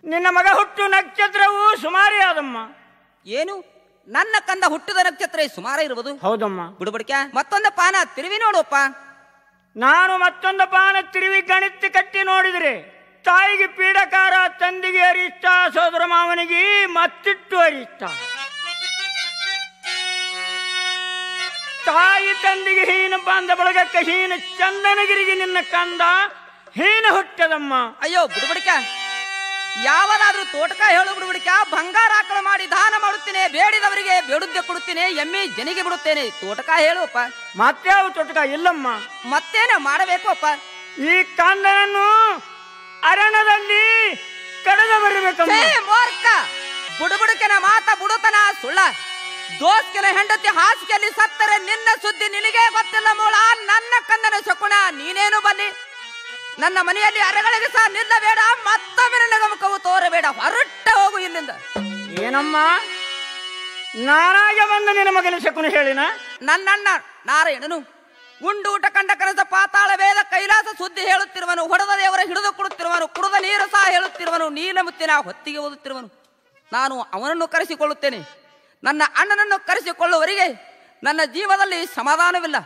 ನಿನ್ನ ಮಗ ಹುಟ್ಟು ನಕ್ಷತ್ರವು ಸುಮಾರಿ ಆದಮ್ಮ ಏನು ನನ್ನ ಕಂದ ಹುಟ್ಟಿದ ನಕ್ಷತ್ರ ಸುಮಾರ ಇರುವುದು ಹೌದಮ್ಮ ಬುಡಬಡಿಕ ಮತ್ತೊಂದು ಪಾನ ತಿರುವಿ ನೋಡುವಪ್ಪ ನಾನು ಮತ್ತೊಂದು ಪಾನ ತಿರುವಿ ಗಣಿತ ಕಟ್ಟಿ ನೋಡಿದರೆ ತಾಯಿಗೆ ಪೀಡಕಾರ ತಂದಿಗೆ ಅರಿಷ್ಟ ಸೋದರ ಮಾವನಿಗೆ ಮತ್ತಿಟ್ಟು ಅರಿಷ್ಟ ತಾಯಿ ತಂದಿಗೆ ಹೀನ ಬಾಂಧ ಬಳಗಕ್ಕ ಹೀನ ಚಂದನಗಿರಿಗೆ ನಿನ್ನ ಕಂದ ಹೀನ ಹುಟ್ಟದಮ್ಮ ಅಯ್ಯೋ ಬುಡಬಡಿಕ ಯಾವನಾದ್ರೂ ತೋಟಕ ಹೇಳು ಬುಡಬಡಿಕ ಬಂಗಾರ ಆಕಳ ಮಾಡಿ ದಾನ ಮಾಡುತ್ತೇನೆ ಬೇಡಿದವರಿಗೆ ಬೇಡುದ್ದೆ ಕೊಡುತ್ತೇನೆ ಎಮ್ಮೆ ಜನಿಗೆ ಬಿಡುತ್ತೇನೆ ತೋಟಕ ಹೇಳುವಪ್ಪ ಮತ್ಯಾವ ತೊಟಕ ಇಲ್ಲಮ್ಮ ಮತ್ತೇನ ಮಾಡಬೇಕು ಅಪ್ಪ ಈ ಕಂದನನ್ನು ಅರಣದಲ್ಲಿ ಕಳೆದ ಬರಬೇಕಮ್ಮ ಛೇ, ಮೂರ್ಖ ಬುಡಬುಡಕನ ಮಾತ ಬುಡುತನ ಸುಳ್ಳ ದೋಸ್ಕನ ಹೆಂಡತಿ ಹಾಸಿಗೆಯಲ್ಲಿ ಸತ್ತರೆ ನಿನ್ನ ಸುದ್ದಿ ನಿನಗೆ ಗೊತ್ತಿಲ್ಲ ಮೂಳ ನನ್ನ ಕನ್ನಡ ಶಕುನ ನೀನೇನು ಬನ್ನಿ ನನ್ನ ಮನೆಯಲ್ಲಿ ಅರೆಗಳಿಗೆ ಸಹ ನಿಲ್ಲಬೇಡ ಮತ್ತೊಮ್ಮೆ ನನ್ನ ಗಮಕವು ತೋರಬೇಡ ಹೊರಟ ಹೋಗು ಇಲ್ಲಿಂದ ಏನಮ್ಮ ನಾನಾಗೆ ಬಂದ ನಿನ್ನ ಮಗನ ಶಕುನ ಹೇಳಿನ ನನ್ನಣ್ಣ ನಾರಾಯಣನು ಉಂಡು ಊಟ ಕಂಡ ಕನಸ ಪಾತಾಳ ವೇದ ಕೈಲಾಸ ಸುದ್ದಿ ಹೇಳುತ್ತಿರುವನು ಹೊಡೆದ ದೇವರ ಹಿಡಿದು ಕೊಡುತ್ತಿರುವನು ಕುಡಿದ ನೀರು ಸಹ ಹೇಳುತ್ತಿರುವನು ನೀಲಮುತ್ತಿನ ಹೊತ್ತಿಗೆ ಓದುತ್ತಿರುವನು ನಾನು ಅವನನ್ನು ಕರೆಸಿಕೊಳ್ಳುತ್ತೇನೆ ನನ್ನ ಅಣ್ಣನನ್ನು ಕರೆಸಿಕೊಳ್ಳುವವರೆಗೆ ನನ್ನ ಜೀವದಲ್ಲಿ ಸಮಾಧಾನವಿಲ್ಲ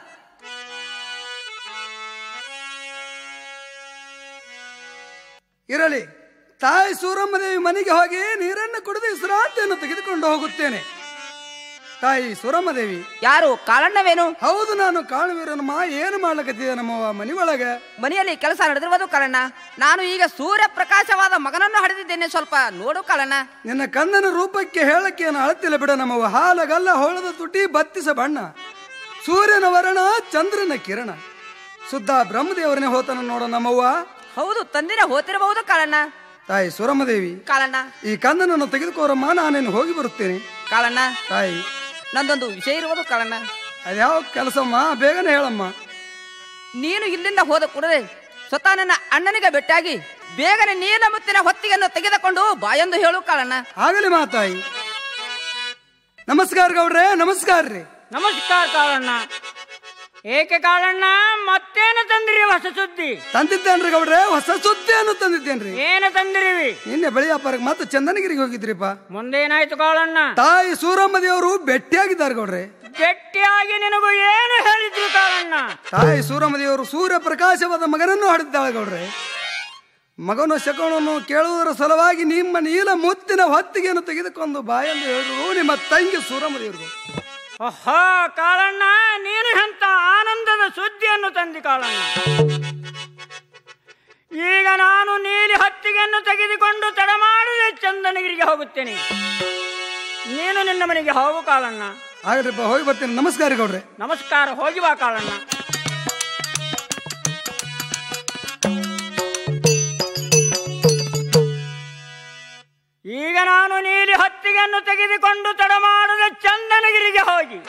ಇರಲಿ ತಾಯಿ ಸೂರಮ್ಮದೇವಿ ಮನೆಗೆ ಹೋಗಿ ನೀರನ್ನು ಕುಡಿದು ವಿಶ್ರಾಂತಿಯನ್ನು ತೆಗೆದುಕೊಂಡು ಹೋಗುತ್ತೇನೆ ತಾಯಿ ಸೂರಮ್ಮದೇವಿ ಯಾರು ಕಾಳಣ್ಣವೇನು ಹೌದು ನಾನು ಕಾಳುವೀರನಮ್ಮ ಏನು ಮಾಡ್ಲಕತ್ತಿದೆ ನಮ್ಮವ್ವ ಮನಿ ಒಳಗ ಮನೆಯಲ್ಲಿ ಕೆಲಸ ನಡೆದಿರುವುದು ಕಾಳಣ್ಣ ನಾನು ಈಗ ಸೂರ್ಯ ಪ್ರಕಾಶವಾದ ಮಗನನ್ನು ಹಡೆದಿದ್ದೇನೆ ಸ್ವಲ್ಪ ನೋಡು ಕಾಳಣ್ಣ ನಿನ್ನ ಕಂದನ ರೂಪಕ್ಕೆ ಹೇಳಕ್ಕೆ ಏನು ಅಳತಿಲ್ಲ ಬಿಡ ನಮ್ಮವ್ವ ಹಾಲಗಲ್ಲ ಹೊಳದ ತುಟಿ ಬತ್ತಿಸ ಬಣ್ಣ ಸೂರ್ಯನ ವರ್ಣ ಚಂದ್ರನ ಕಿರಣ ಶುದ್ಧ ಬ್ರಹ್ಮದೇವರನೇ ಹೋತನ ನೋಡ ನಮ್ಮವ್ವ ಹೌದು ತಂದಿನ ಹೋತಿರಬಹುದು ಕಾಳಣ್ಣ ತಾಯಿ ಸೂರಮ್ಮದೇವಿ ಕಾಳಣ್ಣ ಈ ಕಂದನನ್ನು ತೆಗೆದುಕೋರಮ್ಮ ನಾನೇನು ಹೋಗಿ ಬರುತ್ತೇನೆ ಕಾಳಣ್ಣ ತಾಯಿ ನಂದೊಂದು ವಿಷಯ ಇರುವುದು ಕಾಳಣ್ಣ ಅದ್ಯಾವ ಕೆಲಸಮ್ಮ ಬೇಗನೆ ಹೇಳಮ್ಮ ನೀನು ಇಲ್ಲಿಂದ ಹೋದ ಕೂಡಲೇ ಸ್ವತಃ ನನ್ನ ಅಣ್ಣನಿಗೆ ಬೆಟ್ಟಾಗಿ ಬೇಗನೆ ನೀಲ ಮುತ್ತಿನ ಹೊತ್ತಿಗೆಯನ್ನು ತೆಗೆದುಕೊಂಡು ಬಾಯೊಂದು ಹೇಳು ಕಾಳಣ್ಣ ಆಗಲಿ ಮಾತಾಯಿ ನಮಸ್ಕಾರ ಗೌಡ್ರೆ ನಮಸ್ಕಾರ ರೀ ನಮಸ್ಕಾರ ಕಾಳಣ್ಣ ಏಕೆ ಕಾಳಣ್ಣ ಮತ್ತೇನು ತಂದಿರಿ ಹೊಸ ಸುದ್ದಿ ತಂದಿದ್ದೇನ್ರಿ ಗೌಡ್ರೆ ಹೊಸ ಸುದ್ದಿಯನ್ನು ತಂದಿದ್ದೇನ್ರಿ ಏನು ತಂದಿರಿವಿ ನಿನ್ನೆ ಬೆಳಿ ವ್ಯಾಪಾರಕ್ಕೆ ಮತ್ತೆ ಚಂದನಗಿರಿಗೆ ಹೋಗಿದ್ರಿಪ್ಪ ಮುಂದೇನಾಯ್ತು ಕಾಳಣ್ಣ ತಾಯಿ ಸೂರಮ್ಮ ದೇವರು ಭೇಟಿಯಾಗಿದ್ದಾರೆ ಗೌಡ್ರೆ ಗಟ್ಟಿಯಾಗಿ ನಿನಗೂ ಏನು ಹೇಳಿದ್ರು ಕಾಳಣ್ಣ ತಾಯಿ ಸೂರಮ್ಮ ದೇವರು ಸೂರ್ಯ ಪ್ರಕಾಶವಾದ ಮಗನನ್ನು ಹಡಿದ್ದಾಳೆ ಗೌಡ್ರೆ ಮಗನು ಶಕುನನ್ನು ಕೇಳುವುದರ ಸಲುವಾಗಿ ನಿಮ್ಮ ನೀಲ ಮುತ್ತಿನ ಹೊತ್ತಿಗೆಯನ್ನು ತೆಗೆದುಕೊಂಡು ಬಾಯೆಂದು ಹೇಳಿದ್ರು ನಿಮ್ಮ ತಂಗಿ ಸೂರಮ್ಮ ದೇವರು ಓಹೋ ಕಾಳಣ್ಣ ನೀನು ಎಂತ ಆನಂದದ ಸುದ್ದಿಯನ್ನು ತಂದಿ ಕಾಳಣ್ಣ ಈಗ ನಾನು ನೀಲಿ ಹತ್ತಿಗೆಯನ್ನು ತೆಗೆದುಕೊಂಡು ತಡ ಮಾಡದೆ ಚಂದನಗಿರಿಗೆ ಹೋಗುತ್ತೇನೆ ನೀನು ನಿನ್ನ ಮನೆಗೆ ಹೋಗು ಕಾಳಣ್ಣ ಹಾಗಾದ್ರಿಪ್ಪ ಹೋಗಿ ಬರ್ತೀನಿ ನಮಸ್ಕಾರ ಗೌಡ್ರೆ ನಮಸ್ಕಾರ ಹೋಗಿ ಬಾ ಕಾಳಣ್ಣ ಈಗ ನಾನು ನೀಲಿ ಹತ್ತಿಗೆಯನ್ನು ತೆಗೆದುಕೊಂಡು ತಡ ಮಾಡದೆ ಚಂದನಗಿರಿಗೆ ಹೋಗಿ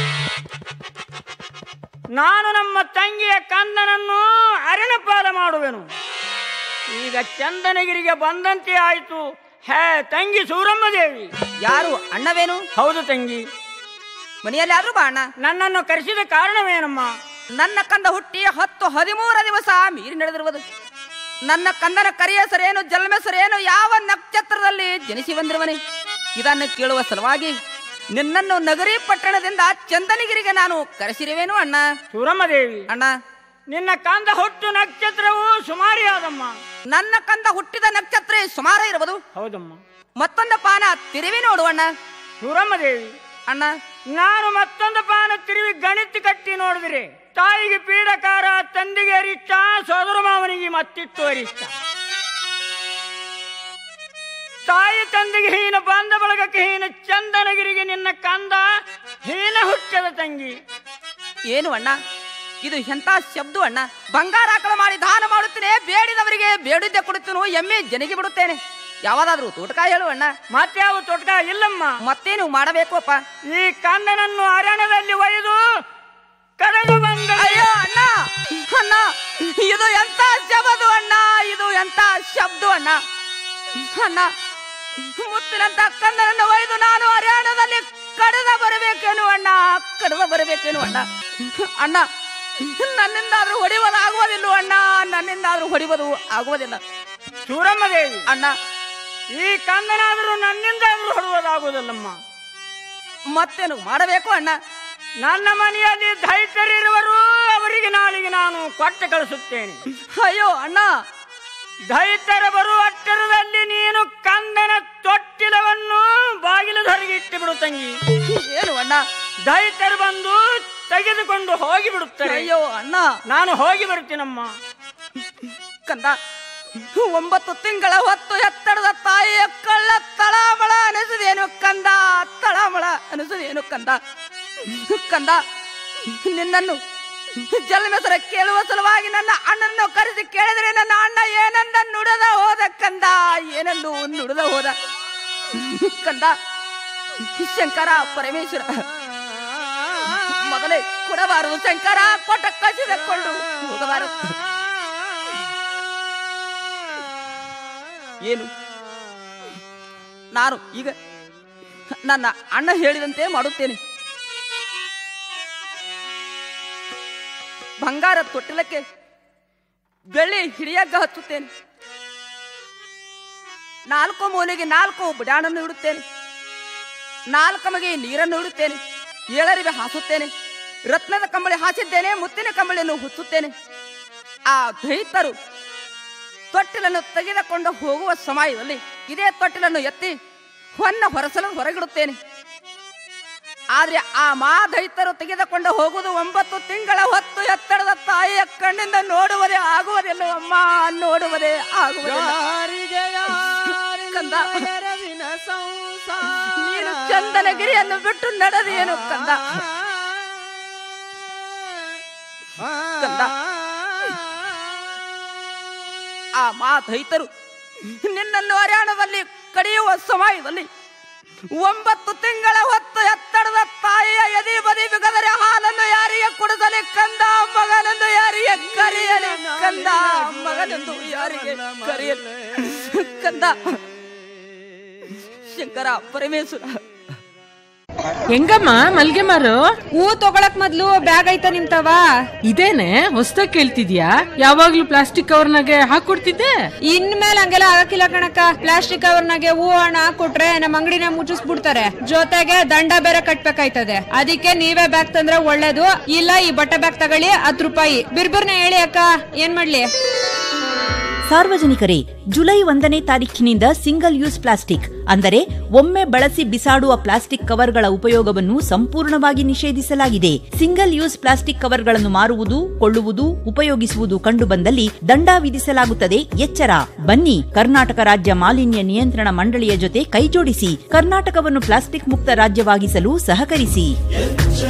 ನಾನು ನಮ್ಮ ತಂಗಿಯ ಕಂದನನ್ನು ಅರಣಪಾಲ ಮಾಡುವೆನು ಈಗ ಚಂದನಗಿರಿಗೆ ಬಂದಂತೆ ಆಯಿತು ಹೇ ತಂಗಿ ಸೂರಮ್ಮ ದೇವಿ ಯಾರು ಅಣ್ಣವೇನು ಹೌದು ತಂಗಿ ಮನೆಯಲ್ಲಿ ಆದ್ರೂ ಬಾ ಅಣ್ಣ ನನ್ನನ್ನು ಕರೆಸಿದ ಕಾರಣವೇನಮ್ಮ ನನ್ನ ಕಂದ ಹುಟ್ಟಿ ಹತ್ತು ಹದಿಮೂರ ದಿವಸ ಮೀರಿ ನಡೆದಿರುವುದು ನನ್ನ ಕಂದನ ಕರಿಯ ಹೆಸರೇನು ಜನ್ಮ ಹೆಸರೇನು ಯಾವ ನಕ್ಷತ್ರದಲ್ಲಿ ಜನಿಸಿ ಬಂದಿರುವನೆ ಇದನ್ನು ಕೇಳುವ ಸಲುವಾಗಿ ನಿನ್ನನ್ನು ನಗರಿ ಪಟ್ಟಣದಿಂದ ಚಂದನಗಿರಿಗೆ ನಾನು ಕರೆಸಿರುವೇನು ಅಣ್ಣ ಸೂರಮ್ಮ ದೇವಿ ಅಣ್ಣ ನಿನ್ನ ಕಂದ ಹುಟ್ಟು ನಕ್ಷತ್ರವು ಸುಮಾರಿ ಆದಮ್ಮ ನನ್ನ ಕಂದ ಹುಟ್ಟಿದ ನಕ್ಷತ್ರ ಸುಮಾರ ಇರುವುದು ಹೌದಮ್ಮ ಮತ್ತೊಂದು ಪಾನ ತಿರುವಿ ನೋಡು ಅಣ್ಣ ಸೂರಮ್ಮ ದೇವಿ ಅಣ್ಣ ನಾನು ಮತ್ತೊಂದು ಪಾನ ತಿರುವಿ ಗಣಿತ ಕಟ್ಟಿ ನೋಡಿದ್ರೆ ತಾಯಿಗೆ ಪೀಡಕಾರ ತಂದೆಗೆ ಅರಿಷ್ಟ ಸೋದರ ಮಾವನಿಗೆ ಮತ್ತಿಟ್ಟು ಅರಿಷ್ಟ ತಾಯಿ ತಂದೆಗೆ ಹೀನ ಬಾಂಧ ಬಳಗಕ್ಕೆ ಹೀನ ಚಂದನಗಿರಿಗೆ ನಿನ್ನ ಕಂದ ಹೀನ ಹುಟ್ಟದ ತಂಗಿ ಏನು ಅಣ್ಣ ಇದು ಎಂತ ಶಬ್ದ ಅಣ್ಣ ಬಂಗಾರ ಆಕಳ ಮಾಡಿ ದಾನ ಮಾಡುತ್ತೇನೆ ಬೇಡಿದವರಿಗೆ ಬೇಡಿದ್ದೆ ಕೊಡುತ್ತೇನು ಎಮ್ಮೆ ಜನಿಗೆ ಬಿಡುತ್ತೇನೆ ಯಾವಾದಾದ್ರೂ ತೋಟಕ ಹೇಳು ಅಣ್ಣ ಮತ್ಯಾವ ತೊಟ್ಕ ಇಲ್ಲಮ್ಮ ಮತ್ತೇನು ಮಾಡಬೇಕು ಅಪ್ಪ ಈ ಕಂದನನ್ನು ಅರಣ್ಯದಲ್ಲಿ ಒಯ್ದು ಕಳೆದು ಬಂದ ಅಯ್ಯೋ ಅಣ್ಣ ಅಣ್ಣ ಇದು ಎಂತ ಶಬ್ದ ಅಣ್ಣ ಇದು ಎಂತ ಶಬ್ದ ಅಣ್ಣ ಅಣ್ಣ ಮುತ್ತಿನಂತ ಕಂದನನ್ನು ಒಯ್ದು ನಾನು ಹರಿಯಾಣದಲ್ಲಿ ಕಡದ ಬರಬೇಕೇನು ಅಣ್ಣ ಕಡದ ಬರಬೇಕೇನು ಅಣ್ಣ ಅಣ್ಣ ನನ್ನಿಂದಾದ್ರೂ ಹೊಡಿಯೋದು ಆಗುವುದಿಲ್ಲ ಅಣ್ಣ ನನ್ನಿಂದಾದ್ರೂ ಹೊಡಿಯೋದು ಆಗುವುದಿಲ್ಲ ಸೂರಮ್ಮ ದೇವಿ ಅಣ್ಣ ಈ ಕಂದನಾದರೂ ನನ್ನಿಂದ ಆದರೂ ಹೊಡುವುದಾಗುವುದಿಲ್ಲಮ್ಮ ಮತ್ತೇನು ಮಾಡಬೇಕು ಅಣ್ಣ ನನ್ನ ಮನೆಯಲ್ಲಿ ದೈತರಿರುವರು ಅವರಿಗೆ ನಾಳೆಗೆ ನಾನು ಕೊಟ್ಟು ಕಳಿಸುತ್ತೇನೆ ಅಯ್ಯೋ ಅಣ್ಣ ದೈತರ ಬರುವ ಅಟ್ಟರದಲ್ಲಿ ನೀನು ಕಂದನ ತೊಟ್ಟಿಲವನ್ನು ಬಾಗಿಲು ಹೊರಗೆ ಇಟ್ಟು ಬಿಡು ತಂಗಿ ಏನು ಅಣ್ಣ ದೈತರು ಬಂದು ತೆಗೆದುಕೊಂಡು ಹೋಗಿ ಬಿಡುತ್ತಾರೆ ಅಯ್ಯೋ ಅಣ್ಣ ನಾನು ಹೋಗಿ ಬರ್ತೀನಮ್ಮ ಕಂದ ಒಂಬತ್ತು ತಿಂಗಳ ಹೊತ್ತು ಎತ್ತಡದ ತಾಯಿಯ ಕಳ್ಳ ತಳಮಳ ಅನಿಸದೇನು ಕಂದ ತಳಮಳ ಅನಿಸದೇನು ಕಂದ ಕಂದ ನಿನ್ನನ್ನು ಜನ್ಮೆಸರ ಕೇಳುವ ಸಲುವಾಗಿ ನನ್ನ ಅಣ್ಣನ್ನು ಕರೆಸಿ ಕೇಳಿದರೆ ನನ್ನ ಅಣ್ಣ ಏನಂದ ನುಡದ ಹೋದ ಕಂದ ಏನೆಂದು ನುಡದ ಹೋದ ಕಂದ ಶಂಕರ ಪರಮೇಶ್ವರ ಮೊದಲೇ ಕೊಡಬಾರದು ಶಂಕರ ಕೊಟ್ಟ ಕಸಿದಕೊಂಡು ಹೋಗಬಾರದು ಏನು ನಾನು ಈಗ ನನ್ನ ಅಣ್ಣ ಹೇಳಿದಂತೆ ಮಾಡುತ್ತೇನೆ ಬಂಗಾರ ತೊಟ್ಟಿಲಕ್ಕೆ ಬೆಳ್ಳಿ ಹಿಡಿಯಗ್ಗ ಹಚ್ಚುತ್ತೇನೆ ನಾಲ್ಕು ಮೂಲೆಗೆ ನಾಲ್ಕು ಬುಡಾಣನ್ನು ಇಡುತ್ತೇನೆ ನಾಲ್ಕಮಗೆ ನೀರನ್ನು ಇಡುತ್ತೇನೆ ಏಳರಿವೆ ಹಾಸುತ್ತೇನೆ ರತ್ನದ ಕಂಬಳಿ ಹಾಸಿದ್ದೇನೆ ಮುತ್ತಿನ ಕಂಬಳಿಯನ್ನು ಹುಚ್ಚುತ್ತೇನೆ ಆ ದೈತರು ತೊಟ್ಟಿಲನ್ನು ತೆಗೆದುಕೊಂಡು ಹೋಗುವ ಸಮಯದಲ್ಲಿ ಇದೇ ತೊಟ್ಟಿಲನ್ನು ಎತ್ತಿ ಹೊನ್ನ ಹೊರಸಲು ಹೊರಗಿಡುತ್ತೇನೆ ಆದ್ರೆ ಆ ಮಾದೈತರು ತೆಗೆದುಕೊಂಡು ಹೋಗುವುದು ಒಂಬತ್ತು ತಿಂಗಳ ಹೊತ್ತು ಎತ್ತರದ ತಾಯಿಯ ಕಣ್ಣಿಂದ ನೋಡುವುದೇ ಆಗುವುದಿಲ್ಲ ಅಮ್ಮ ನೋಡುವುದೇ ಆಗುವುದಿಲ್ಲ ಕಂದ ನೀನು ಚಂದನಗಿರಿಯನ್ನು ಬಿಟ್ಟು ನಡೆದೇನು ಕಂದ ಕಂದ ಆ ಮಾತೈತರು ನಿನ್ನನ್ನು ಹರ್ಯಾಣದಲ್ಲಿ ಕಡಿಯುವ ಸಮಯದಲ್ಲಿ ಒಂಬತ್ತು ತಿಂಗಳ ಹೊತ್ತು ಎತ್ತಡದ ತಾಯಿಯ ಎದೆ ಬದಿ ಬಿಗದರೆ ಹಾಲನ್ನು ಯಾರಿಗೆ ಕುಡಿಸಲಿ ಕಂದ ಮಗನನ್ನು ಯಾರಿಗೆ ಕರೆಯಲಿ ಕಂದ ಮಗನನ್ನು ಯಾರಿಗೆ ಕರೆಯಲಿ ಕಂದ ಶಂಕರ ಪರಮೇಶ್ವರ ಹೆಂಗಮ್ಮ ಮಲ್ಗೆ ಮಾರು ಹೂ ತಗೊಳಕ್ ಮೊದ್ಲು ಬ್ಯಾಗ್ ಐತ ನಿಮ್ತವ ಇದೇನೆ ಹೊಸ್ದಾಗ್ ಕೇಳ್ತಿದ್ಯಾ ಯಾವಾಗ್ಲೂ ಪ್ಲಾಸ್ಟಿಕ್ ಕವರ್ನಾಗೆ ಹಾಕೊಡ್ತಿದ್ದೆ ಇನ್ಮೇಲೆ ಹಂಗೆಲ್ಲ ಆಗಕ್ಕಿಲ್ಲ ಕಣಕ್ಕ ಪ್ಲಾಸ್ಟಿಕ್ ಕವರ್ನಾಗೆ ಹೂ ಹಣ ಕೊಟ್ರೆ ನಮ್ಮ ಅಂಗಡಿನ ಮುಚ್ಚಿಸ್ಬಿಡ್ತಾರೆ ಜೊತೆಗೆ ದಂಡ ಬೇರೆ ಕಟ್ಬೇಕಾಯ್ತದೆ ಅದಕ್ಕೆ ನೀವೇ ಬ್ಯಾಗ್ ತಂದ್ರೆ ಒಳ್ಳೇದು ಇಲ್ಲ ಈ ಬಟ್ಟೆ ಬ್ಯಾಗ್ ತಗೊಳ್ಳಿ ಹತ್ತು ರೂಪಾಯಿ ಬಿರ್ಬಿರ್ನ ಹೇಳಿ ಅಕ್ಕ ಏನ್ ಮಾಡ್ಲಿ ಸಾರ್ವಜನಿಕರೇ ಜುಲೈ ಒಂದನೇ ತಾರೀಖಿನಿಂದ ಸಿಂಗಲ್ ಯೂಸ್ ಪ್ಲಾಸ್ಟಿಕ್ ಅಂದರೆ ಒಮ್ಮೆ ಬಳಸಿ ಬಿಸಾಡುವ ಪ್ಲಾಸ್ಟಿಕ್ ಕವರ್ಗಳ ಉಪಯೋಗವನ್ನು ಸಂಪೂರ್ಣವಾಗಿ ನಿಷೇಧಿಸಲಾಗಿದೆ ಸಿಂಗಲ್ ಯೂಸ್ ಪ್ಲಾಸ್ಟಿಕ್ ಕವರ್ಗಳನ್ನು ಮಾರುವುದು ಕೊಳ್ಳುವುದು ಉಪಯೋಗಿಸುವುದು ಕಂಡುಬಂದಲ್ಲಿ ದಂಡ ವಿಧಿಸಲಾಗುತ್ತದೆ ಎಚ್ಚರ ಬನ್ನಿ ಕರ್ನಾಟಕ ರಾಜ್ಯ ಮಾಲಿನ್ಯ ನಿಯಂತ್ರಣ ಮಂಡಳಿಯ ಜೊತೆ ಕೈಜೋಡಿಸಿ ಕರ್ನಾಟಕವನ್ನು ಪ್ಲಾಸ್ಟಿಕ್ ಮುಕ್ತ ರಾಜ್ಯವಾಗಿಸಲು ಸಹಕರಿಸಿ